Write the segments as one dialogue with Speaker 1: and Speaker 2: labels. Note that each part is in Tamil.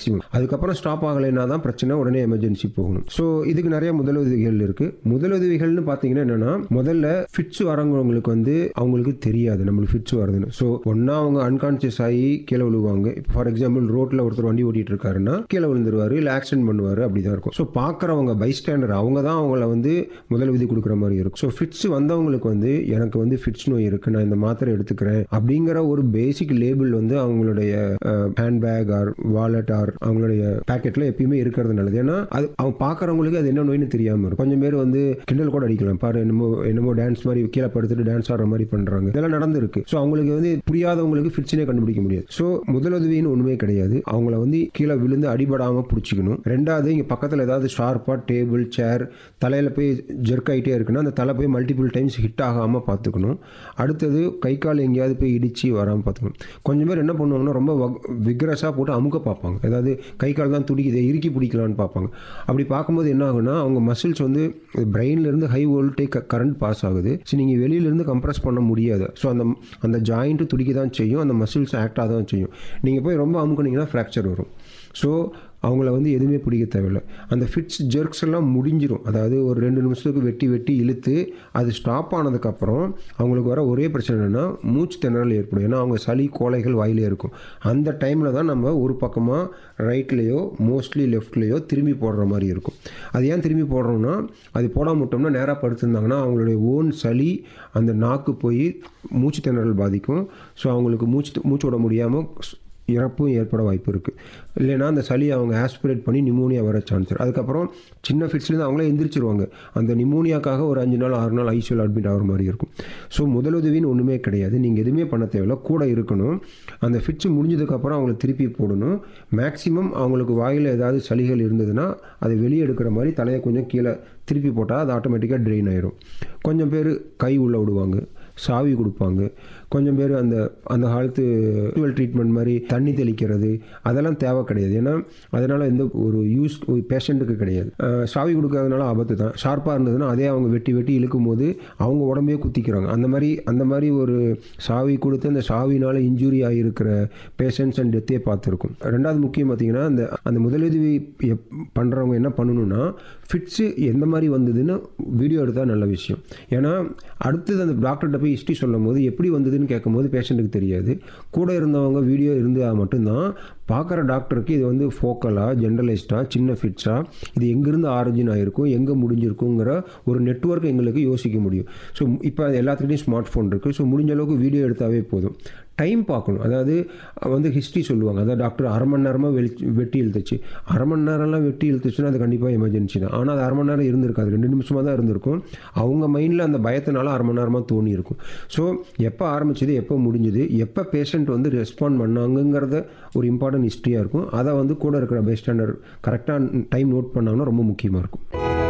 Speaker 1: மேக்ஸிமம் அதுக்கப்புறம் ஸ்டாப் ஆகலைன்னா தான் பிரச்சனை உடனே எமர்ஜென்சி போகணும் ஸோ இதுக்கு நிறைய முதலுதவிகள் இருக்கு முதலுதவிகள்னு பார்த்தீங்கன்னா என்னன்னா முதல்ல ஃபிட்ஸ் வரவங்களுக்கு வந்து அவங்களுக்கு தெரியாது நம்மளுக்கு ஃபிட்ஸ் வருதுன்னு ஸோ ஒன்னா அவங்க அன்கான்சியஸ் ஆகி கீழே விழுவாங்க இப்போ ஃபார் எக்ஸாம்பிள் ரோட்ல ஒருத்தர் வண்டி ஓட்டிட்டு இருக்காருன்னா கீழே விழுந்துருவாரு இல்லை ஆக்சிடென்ட் பண்ணுவாரு அப்படிதான் இருக்கும் ஸோ பார்க்குறவங்க பைஸ்டாண்டர் அவங்க தான் அவங்கள வந்து முதலுதவி கொடுக்குற மாதிரி இருக்கும் ஸோ ஃபிட்ஸ் வந்தவங்களுக்கு வந்து எனக்கு வந்து ஃபிட்ஸ் நோய் இருக்கு நான் இந்த மாத்திரை எடுத்துக்கிறேன் அப்படிங்கிற ஒரு பேசிக் லேபிள் வந்து அவங்களுடைய ஹேண்ட்பேக் ஆர் வாலெட் ஆர் அவங்களுடைய பேக்கெட்ல எப்பயுமே இருக்கிறது நல்லது ஏன்னா அது அவங்க பார்க்குறவங்களுக்கு அது என்ன நோய்னு தெரியாம இருக்கும் கொஞ்சம் பேர் வந்து கிண்டல் கூட அடிக்கலாம் பாரு என்னமோ என்னமோ டான்ஸ் மாதிரி கீழே படுத்துட்டு டான்ஸ் ஆடுற மாதிரி பண்றாங்க இதெல்லாம் நடந்திருக்கு ஸோ அவங்களுக்கு வந்து புரியாதவங்களுக்கு ஃபிட்ஸ்னே கண்டுபிடிக்க முடியாது ஸோ முதலுதவின்னு ஒண்ணுமே கிடையாது அவங்கள வந்து கீழே விழுந்து அடிபடாம பிடிச்சிக்கணும் ரெண்டாவது இங்க பக்கத்துல ஏதாவது ஷார்ப்பா டேபிள் சேர் தலையில போய் ஜெர்க் ஆகிட்டே இருக்குன்னா அந்த தலை போய் மல்டிபிள் டைம்ஸ் ஹிட் ஆகாம பார்த்துக்கணும் அடுத்தது கை கால் எங்கேயாவது போய் இடிச்சு வராமல் பார்த்துக்கணும் கொஞ்சம் பேர் என்ன பண்ணுவாங்கன்னா ரொம்ப விக்ரஸாக போட்டு அமுக்க பார்ப்பாங்க அதாவது கை கால் தான் துடிக்குது இறுக்கி பிடிக்கலான்னு பார்ப்பாங்க அப்படி பார்க்கும்போது என்ன ஆகுனா அவங்க மசில்ஸ் வந்து பிரெயின்ல இருந்து ஹை வோல்டேஜ் கரண்ட் பாஸ் ஆகுது ஸோ நீங்கள் வெளியிலேருந்து கம்ப்ரஸ் பண்ண முடியாது ஸோ அந்த அந்த ஜாயிண்ட்டு துடிக்க தான் செய்யும் அந்த மசில்ஸ் ஆக்ட் ஆக தான் செய்யும் நீங்கள் போய் ரொம்ப அமுக்குனீங்கன்னா ஃப்ராக்சர் வரும் ஸோ அவங்கள வந்து எதுவுமே பிடிக்க தேவையில்லை அந்த ஃபிட்ஸ் ஜெர்க்ஸ் எல்லாம் முடிஞ்சிடும் அதாவது ஒரு ரெண்டு நிமிஷத்துக்கு வெட்டி வெட்டி இழுத்து அது ஸ்டாப் ஆனதுக்கப்புறம் அவங்களுக்கு வர ஒரே பிரச்சனை என்னென்னா மூச்சு திணறல் ஏற்படும் ஏன்னா அவங்க சளி கோலைகள் வாயிலே இருக்கும் அந்த டைமில் தான் நம்ம ஒரு பக்கமாக ரைட்லேயோ மோஸ்ட்லி லெஃப்ட்லேயோ திரும்பி போடுற மாதிரி இருக்கும் அது ஏன் திரும்பி போடுறோம்னா அது போடாம விட்டோம்னா நேராக படுத்திருந்தாங்கன்னா அவங்களுடைய ஓன் சளி அந்த நாக்கு போய் மூச்சு திணறல் பாதிக்கும் ஸோ அவங்களுக்கு மூச்சு மூச்சு விட முடியாமல் இறப்பும் ஏற்பட வாய்ப்பு இருக்குது இல்லைன்னா அந்த சளி அவங்க ஆஸ்பிரேட் பண்ணி நிமோனியா வர சான்ஸ் இருக்குது அதுக்கப்புறம் சின்ன ஃபிட்ஸ்லேருந்து அவங்களே எந்திரிச்சிருவாங்க அந்த நிமோனியாக்காக ஒரு அஞ்சு நாள் ஆறு நாள் ஐசியூல் அட்மிட் ஆகிற மாதிரி இருக்கும் ஸோ முதலுதவின்னு ஒன்றுமே கிடையாது நீங்கள் எதுவுமே பண்ண தேவையில்ல கூட இருக்கணும் அந்த ஃபிட்ஸ் முடிஞ்சதுக்கப்புறம் அவங்கள திருப்பி போடணும் மேக்ஸிமம் அவங்களுக்கு வாயில் ஏதாவது சளிகள் இருந்ததுன்னா அதை வெளியே எடுக்கிற மாதிரி தலையை கொஞ்சம் கீழே திருப்பி போட்டால் அது ஆட்டோமேட்டிக்காக ட்ரெயின் ஆயிரும் கொஞ்சம் பேர் கை உள்ளே விடுவாங்க சாவி கொடுப்பாங்க கொஞ்சம் பேர் அந்த அந்த காலத்து ட்ரீட்மெண்ட் மாதிரி தண்ணி தெளிக்கிறது அதெல்லாம் தேவை கிடையாது ஏன்னா அதனால் எந்த ஒரு யூஸ் பேஷண்ட்டுக்கு கிடையாது சாவி கொடுக்கறதுனால ஆபத்து தான் ஷார்ப்பாக இருந்ததுன்னா அதே அவங்க வெட்டி வெட்டி இழுக்கும் போது அவங்க உடம்பே குத்திக்கிறாங்க அந்த மாதிரி அந்த மாதிரி ஒரு சாவி கொடுத்து அந்த சாவினால் இன்ஜுரி ஆகியிருக்கிற பேஷண்ட்ஸ் அண்ட் டெத்தே பார்த்துருக்கும் ரெண்டாவது முக்கியம் பார்த்தீங்கன்னா அந்த அந்த முதலுதவி பண்ணுறவங்க என்ன பண்ணணும்னா ஃபிட்ஸு எந்த மாதிரி வந்ததுன்னு வீடியோ எடுத்தால் நல்ல விஷயம் ஏன்னா அடுத்தது அந்த டாக்டர்கிட்ட போய் ஹிஸ்ட்ரி சொல்லும் போது எப்படி வந்ததுன்னு கேட்கும்போது பேஷண்ட்டுக்கு தெரியாது கூட இருந்தவங்க வீடியோ இருந்தால் மட்டும்தான் பார்க்குற டாக்டருக்கு இது வந்து ஃபோக்கலாக ஜென்ரலைஸ்டாக சின்ன ஃபிட்ஸாக இது எங்கேருந்து ஆரிஜின் ஆகிருக்கும் எங்கே முடிஞ்சிருக்குங்கிற ஒரு நெட்ஒர்க் எங்களுக்கு யோசிக்க முடியும் ஸோ இப்போ எல்லாத்துக்கிட்டையும் ஸ்மார்ட் ஃபோன் இருக்குது ஸோ முடிஞ்ச அளவுக்கு வீடியோ எடுத்தாவே போதும் டைம் பார்க்கணும் அதாவது வந்து ஹிஸ்ட்ரி சொல்லுவாங்க அதாவது டாக்டர் அரை மணி நேரமாக வெளி வெட்டி இழுத்துச்சு அரை மணி நேரம்லாம் வெட்டி இழுத்துச்சுன்னா அது கண்டிப்பாக எமர்ஜென்சி தான் ஆனால் அது அரை மணி நேரம் இருந்திருக்காது ரெண்டு நிமிஷமாக தான் இருந்திருக்கும் அவங்க மைண்டில் அந்த பயத்தினால அரை மணி நேரமாக தோணி இருக்கும் ஸோ எப்போ ஆரம்பிச்சது எப்போ முடிஞ்சுது எப்போ பேஷண்ட் வந்து ரெஸ்பாண்ட் பண்ணாங்கங்கிறத ஒரு இம்பார்ட்டன்ட் ஹிஸ்ட்ரியாக இருக்கும் அதை வந்து கூட இருக்கிற பெஸ்டாண்டர் கரெக்டாக டைம் நோட் பண்ணாங்கன்னா ரொம்ப முக்கியமாக இருக்கும்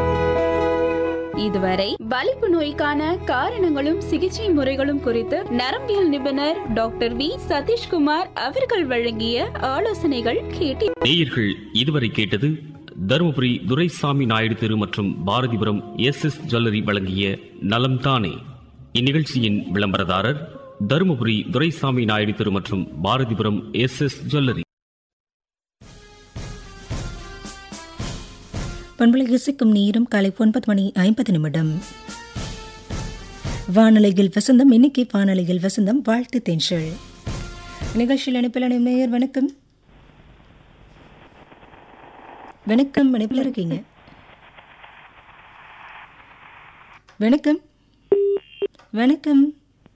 Speaker 2: இதுவரை வலிப்பு நோய்க்கான காரணங்களும் சிகிச்சை முறைகளும் குறித்து நரம்பியல் நிபுணர் டாக்டர் வி சதீஷ்குமார் அவர்கள் வழங்கிய ஆலோசனைகள் கேட்டி
Speaker 3: நேயர்கள் இதுவரை கேட்டது தருமபுரி துரைசாமி நாயுடு தெரு மற்றும் பாரதிபுரம் எஸ் எஸ் ஜுவல்லரி வழங்கிய நலம் தானே இந்நிகழ்ச்சியின் விளம்பரதாரர் தருமபுரி துரைசாமி நாயுடு தெரு மற்றும் பாரதிபுரம் எஸ் எஸ் ஜுவல்லரி
Speaker 4: பண்பலை இசைக்கும் நேரம் காலை ஒன்பது மணி ஐம்பது நிமிடம் வானொலியில் வசந்தம் இன்னைக்கு வானொலியில் வசந்தம் வாழ்த்து தென்ஷல் நிகழ்ச்சியில் அனுப்பில் மேயர் வணக்கம் வணக்கம் அனுப்பில் இருக்கீங்க வணக்கம் வணக்கம்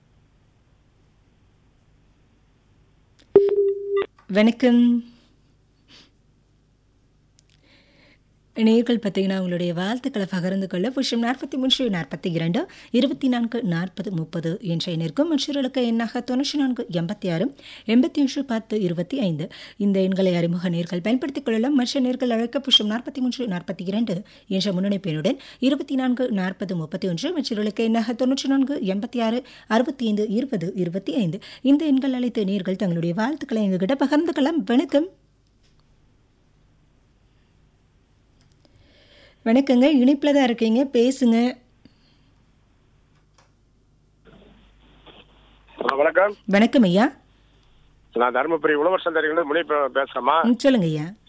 Speaker 4: வணக்கம் நேர்கள் பார்த்தீங்கன்னா உங்களுடைய வாழ்த்துக்களை பகிர்ந்து கொள்ள புஷம் நாற்பத்தி மூன்று நாற்பத்தி இரண்டு இருபத்தி நான்கு நாற்பது முப்பது என்ற எண்ணிற்கும் மற்றொருளுக்கு எண்ணாக தொண்ணூற்றி நான்கு எண்பத்தி ஆறு எண்பத்தி ஒன்று பத்து இருபத்தி ஐந்து இந்த எண்களை அறிமுக நேர்கள் பயன்படுத்திக் கொள்ளலாம் மற்ற நேர்கள் அழைக்க புஷம் நாற்பத்தி மூன்று நாற்பத்தி இரண்டு என்ற முன்னணிப்பெண்ணுடன் இருபத்தி நான்கு நாற்பது முப்பத்தி ஒன்று மற்றொருளுக்கு எண்ணாக தொண்ணூற்றி நான்கு எண்பத்தி ஆறு அறுபத்தி ஐந்து இருபது இருபத்தி ஐந்து இந்த எண்கள் அழைத்த நேர்கள் தங்களுடைய வாழ்த்துக்களை எங்ககிட்ட பகிர்ந்துக்கலாம் வணக்கம் வணக்கங்க இனிப்பில் தான் இருக்கீங்க பேசுங்க
Speaker 5: வணக்கம்
Speaker 4: வணக்கம் ஐயா
Speaker 5: நான் தருமபுரி உழவர் சந்தையிலிருந்து முனி பேசுறேம்மா
Speaker 4: ம், சொல்லுங்க ஐயா